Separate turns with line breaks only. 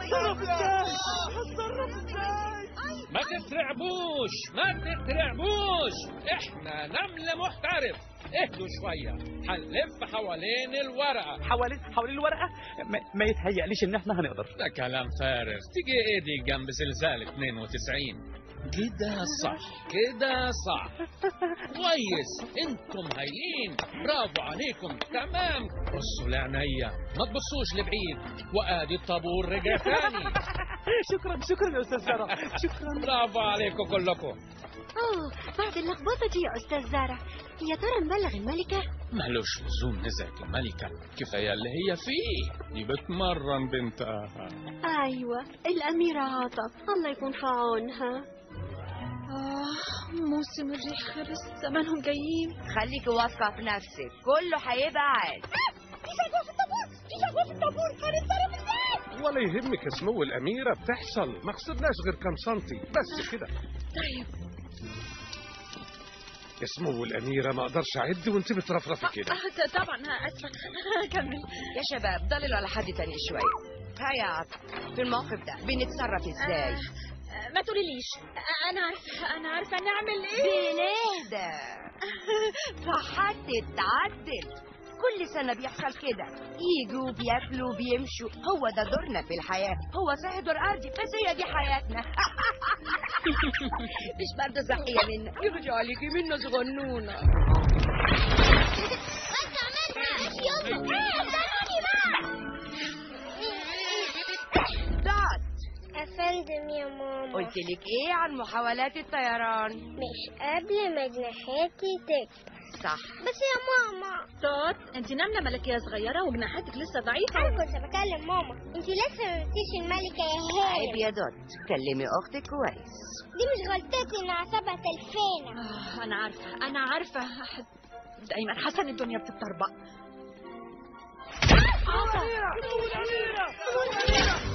هتصرف ازاي هتصرف ازاي
ما تترعبوش ما تترعبوش احنا نمل محترف اهدوا شوية هنلف حوالين الورقة
حوالين حوالين الورقه ما, ما يتهيأليش ان احنا هنقدر
ده كلام فارغ تيجي ايدي جنب زلزال 92 كده صح كده صح كويس انتم هايلين برافو عليكم تمام بصوا لعينيا ما تبصوش لبعيد وادي الطابور رجع تاني
شكرا شكرا يا استاذ زرع شكرا
برافو عليكم كلكم
أوه بعد اللخبطة دي يا أستاذ زارع يا ترى نبلغ الملكة؟
مالوش لزوم نزعج الملكة كفاية اللي هي فيه دي بتمرن بنتها
أيوة الأميرة عاطف الله يكون في عونها
آه موسم الريح خلص زمانهم جايين
خليك واثقة في نفسك كله هيبقى عادي
ولا يهمك يا سمو الأميرة بتحصل ما خسرناش غير كام سنتي بس كده
طيب
يا سمو الأميرة ما أقدرش أعد وأنت بترفرفي كده
آه ط- طبعا آه، اسفه كمل
يا شباب ضللوا على حد تاني شوية هيا عاطف في الموقف ده بنتصرف ازاي
آه، ما تقوليليش آه، انا عارفه انا عارفه نعمل ايه
بنهدى فهتتعدل كل سنة بيحصل كده يجوا بياكلوا بيمشوا هو ده دورنا في الحياة هو صحيح دور أرضي بس هي دي حياتنا مش برضه صحية منا يرجع عليكي منا صغنونة دات
أفندم يا ماما
قلت لك ايه عن محاولات الطيران
مش قبل ما جناحاتي تكبر
صح
بس يا ماما
توت انت نمله ملكيه صغيره وجناحاتك لسه ضعيفه
أنا كنت بكلم ماما أنت لسه ما بنتيش الملكة يا
عيب
هانم
يا دوت كلمي اختك كويس
دي مش غلطتي إن أعصابها تلفانة
آه انا عارفه انا عارفه دايما حاسه ان الدنيا بتتطربق
الأميرة الأميرة